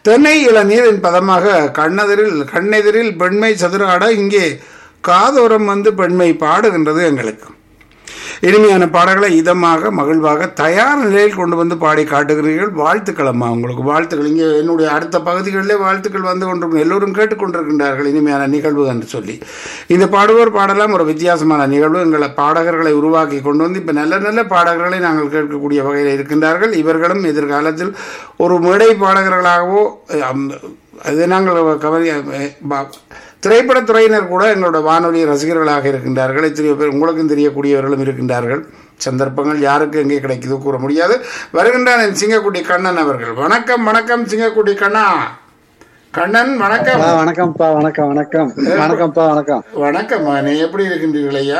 தென்னை இளநீரின் பதமாக கண்ணெதிரில் கண்ணெதிரில் பெண்மை சதுராட இங்கே காதோரம் வந்து பெண்மை பாடுகின்றது எங்களுக்கு இனிமையான பாடல்களை இதமாக மகிழ்வாக தயார் நிலையில் கொண்டு வந்து பாடி காட்டுகிறீர்கள் வாழ்த்துக்கள் அம்மா உங்களுக்கு வாழ்த்துக்கள் இங்கே என்னுடைய அடுத்த பகுதிகளிலே வாழ்த்துக்கள் வந்து கொண்டிருக்கும் எல்லோரும் கேட்டுக்கொண்டிருக்கின்றார்கள் இனிமையான நிகழ்வு என்று சொல்லி இந்த பாடுவோர் பாடலாம் ஒரு வித்தியாசமான நிகழ்வு எங்களை பாடகர்களை உருவாக்கி கொண்டு வந்து இப்போ நல்ல நல்ல பாடகர்களை நாங்கள் கேட்கக்கூடிய வகையில் இருக்கின்றார்கள் இவர்களும் எதிர்காலத்தில் ஒரு மேடை பாடகர்களாகவோ அம், அது நாங்கள் கவனி பா- திரைப்படத்துறையினர் கூட எங்களோட வானொலி ரசிகர்களாக இருக்கின்றார்கள் எத்தனையோ பேர் உங்களுக்கும் தெரியக்கூடியவர்களும் இருக்கின்றார்கள் சந்தர்ப்பங்கள் யாருக்கு எங்கே கிடைக்குதோ கூற முடியாது வருகின்றான் என் சிங்கக்குட்டி கண்ணன் அவர்கள் வணக்கம் வணக்கம் சிங்கக்குட்டி கண்ணா கண்ணன் வணக்கம் ஆ, வணக்கம்ப்பா வணக்கம் வணக்கம் வணக்கம்ப்பா வணக்கம் வணக்கம் மகனே எப்படி இருக்கின்றீர்கள் ஐயா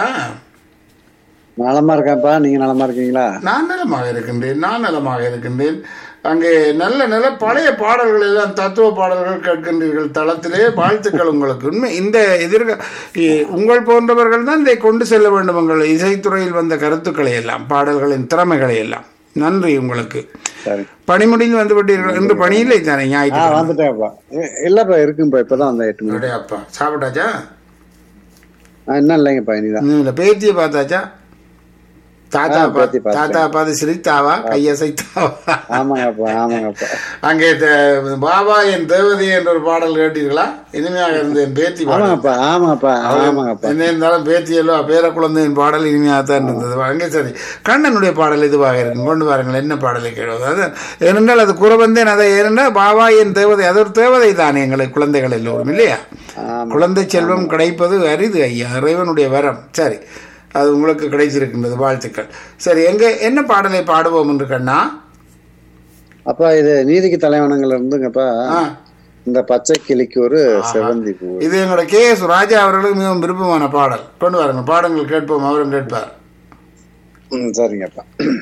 நலமா இருக்கேன்ப்பா நீங்க நலமா இருக்கீங்களா நான் நலமாக இருக்கின்றேன் நான் நலமாக இருக்கின்றேன் அங்கே நல்ல நல்ல பழைய பாடல்கள் எல்லாம் தத்துவ பாடல்கள் கேட்கின்றீர்கள் தளத்திலே வாழ்த்துக்கள் உங்களுக்கு உண்மை இந்த எதிர்க இ- உங்கள் போன்றவர்கள் தான் இதை கொண்டு செல்ல வேண்டும் உங்கள் இசைத்துறையில் வந்த கருத்துக்களை எல்லாம் பாடல்களின் திறமைகளை எல்லாம் நன்றி உங்களுக்கு சரி பணி முடிந்து வந்து விட்டீர்கள் என்று பணியில்லை தானே ஆ ஞாயிற்று வந்துட்டேன்ப்பா இ- இல்லப்பா இருக்குப்பா இப்பதான் வந்தேன் எட்டு மணி அப்பா சாப்பிட்டாச்சா ஆ, இன்னும் இல்லைங்கப்பா இனிதான் இந்த பேத்தியை பார்த்தாச்சா தாத்தா ஆ, பேத்தி பார்த்து தாத்தா பார்த்து சிரித்தாவா கையசைத்தாவா ஆமாங்கப்பா ஆமாங்கப்பா அங்கே த- பாபா என் தேவதை என்ற ஒரு பாடல் கேட்டீர்களா இனிமையாக இருந்த என் பேத்தி பாடல் ஆமாங்கப்பா ஆமாங்கப்பா ஆமாங்கப்பா என்ன இருந்தாலும் பேத்தியல்லோ பேர குழந்தையின் பாடல் இனிமையாக தான் இருந்தது அங்கே சரி கண்ணனுடைய பாடல் இதுவாக இருக்கும் கொண்டு வாருங்கள் என்ன பாடலை கேட்வது அது ஏனென்றால் அது குறை வந்தேன் அதை ஏனென்றால் பாபா என் தேவதை அது ஒரு தேவதை தானே எங்களை குழந்தைகள் எல்லோரும் இல்லையா ஆமா குழந்தை செல்வம் கிடைப்பது அரிது ஐயா இறைவனுடைய வரம் சரி அது உங்களுக்கு கிடைச்சிருக்கின்றது வாழ்த்துக்கள் சரி எங்க என்ன பாடலை பாடுவோம் என்று கண்ணா அப்பா இது நீதிக்கு தலைவனங்கள்ல இருந்துங்கப்பா ஆ இந்த பச்சை கிளிக்கு ஒரு செவந்தி பூ இது எங்களோட கே எஸ் ராஜா அவர்களுக்கு மிகவும் விருப்பமான பாடல் கொண்டு வாருங்க பாடங்கள் கேட்போம் அவரும் கேட்பார் ம், சரிங்கப்பா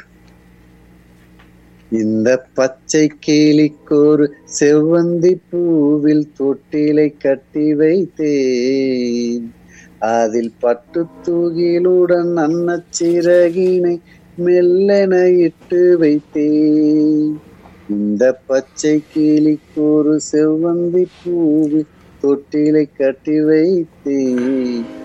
இந்த பச்சை கிளிக்கொரு செவ்வந்தி பூவில் தொட்டிலை கட்டி வைத்தேன் அதில் பட்டு தூகிலுடன் அன்னச்சிறகினை மெல்லென இட்டு வைத்தேன் இந்த பச்சை கிளிக்கொரு செவ்வந்தி பூவில் தொட்டிலை கட்டி வைத்தேன்